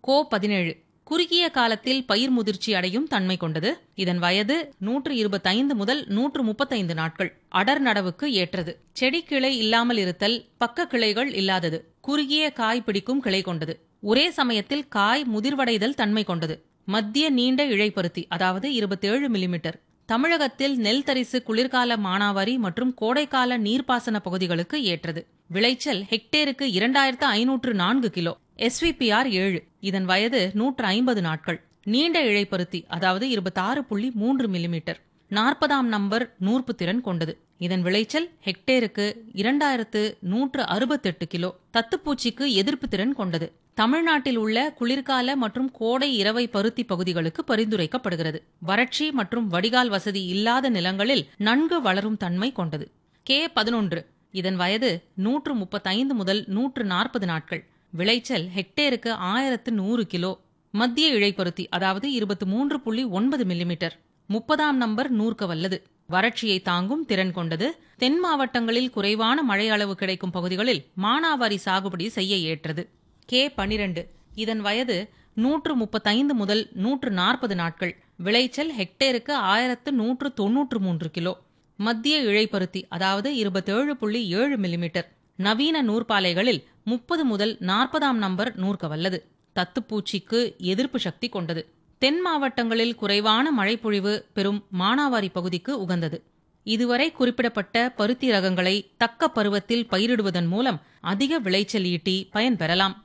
கோ பதினேழு குறுகிய காலத்தில் பயிர் முதிர்ச்சி அடையும் தன்மை கொண்டது இதன் வயது நூற்று இருபத்தைந்து முதல் நூற்று முப்பத்தைந்து நாட்கள் அடர் நடவுக்கு ஏற்றது செடி கிளை இல்லாமல் இருத்தல் பக்க கிளைகள் இல்லாதது குறுகிய காய் பிடிக்கும் கிளை கொண்டது ஒரே சமயத்தில் காய் முதிர்வடைதல் தன்மை கொண்டது மத்திய நீண்ட இழைப்பருத்தி அதாவது இருபத்தேழு மில்லிமீட்டர் தமிழகத்தில் நெல் தரிசு குளிர்கால மானாவாரி மற்றும் கோடைக்கால நீர்ப்பாசன பகுதிகளுக்கு ஏற்றது விளைச்சல் ஹெக்டேருக்கு இரண்டாயிரத்து ஐநூற்று நான்கு கிலோ எஸ்விபிஆர் ஏழு இதன் வயது நூற்று ஐம்பது நாட்கள் நீண்ட இழைப்பருத்தி அதாவது இருபத்தாறு புள்ளி மூன்று மில்லிமீட்டர் நாற்பதாம் நம்பர் நூற்பு திறன் கொண்டது இதன் விளைச்சல் ஹெக்டேருக்கு இரண்டாயிரத்து நூற்று அறுபத்தெட்டு கிலோ தத்துப்பூச்சிக்கு எதிர்ப்பு திறன் கொண்டது தமிழ்நாட்டில் உள்ள குளிர்கால மற்றும் கோடை இரவை பருத்தி பகுதிகளுக்கு பரிந்துரைக்கப்படுகிறது வறட்சி மற்றும் வடிகால் வசதி இல்லாத நிலங்களில் நன்கு வளரும் தன்மை கொண்டது கே பதினொன்று இதன் வயது நூற்று முப்பத்தைந்து முதல் நூற்று நாற்பது நாட்கள் விளைச்சல் ஹெக்டேருக்கு ஆயிரத்து நூறு கிலோ மத்திய இழைப்பருத்தி அதாவது இருபத்தி மூன்று புள்ளி ஒன்பது மில்லிமீட்டர் முப்பதாம் நம்பர் நூற்க வல்லது வறட்சியை தாங்கும் திறன் கொண்டது தென் மாவட்டங்களில் குறைவான மழை அளவு கிடைக்கும் பகுதிகளில் மானாவாரி சாகுபடி செய்ய ஏற்றது கே பனிரெண்டு இதன் வயது நூற்று முப்பத்தைந்து முதல் நூற்று நாற்பது நாட்கள் விளைச்சல் ஹெக்டேருக்கு ஆயிரத்து நூற்று தொன்னூற்று மூன்று கிலோ மத்திய இழைப்பருத்தி அதாவது இருபத்தேழு புள்ளி ஏழு மில்லிமீட்டர் நவீன நூற்பாலைகளில் முப்பது முதல் நாற்பதாம் நம்பர் நூற்க வல்லது தத்துப்பூச்சிக்கு எதிர்ப்பு சக்தி கொண்டது தென் மாவட்டங்களில் குறைவான மழைப்பொழிவு பெறும் மானாவாரி பகுதிக்கு உகந்தது இதுவரை குறிப்பிடப்பட்ட பருத்தி ரகங்களை தக்க பருவத்தில் பயிரிடுவதன் மூலம் அதிக விளைச்சல் ஈட்டி பயன்பெறலாம்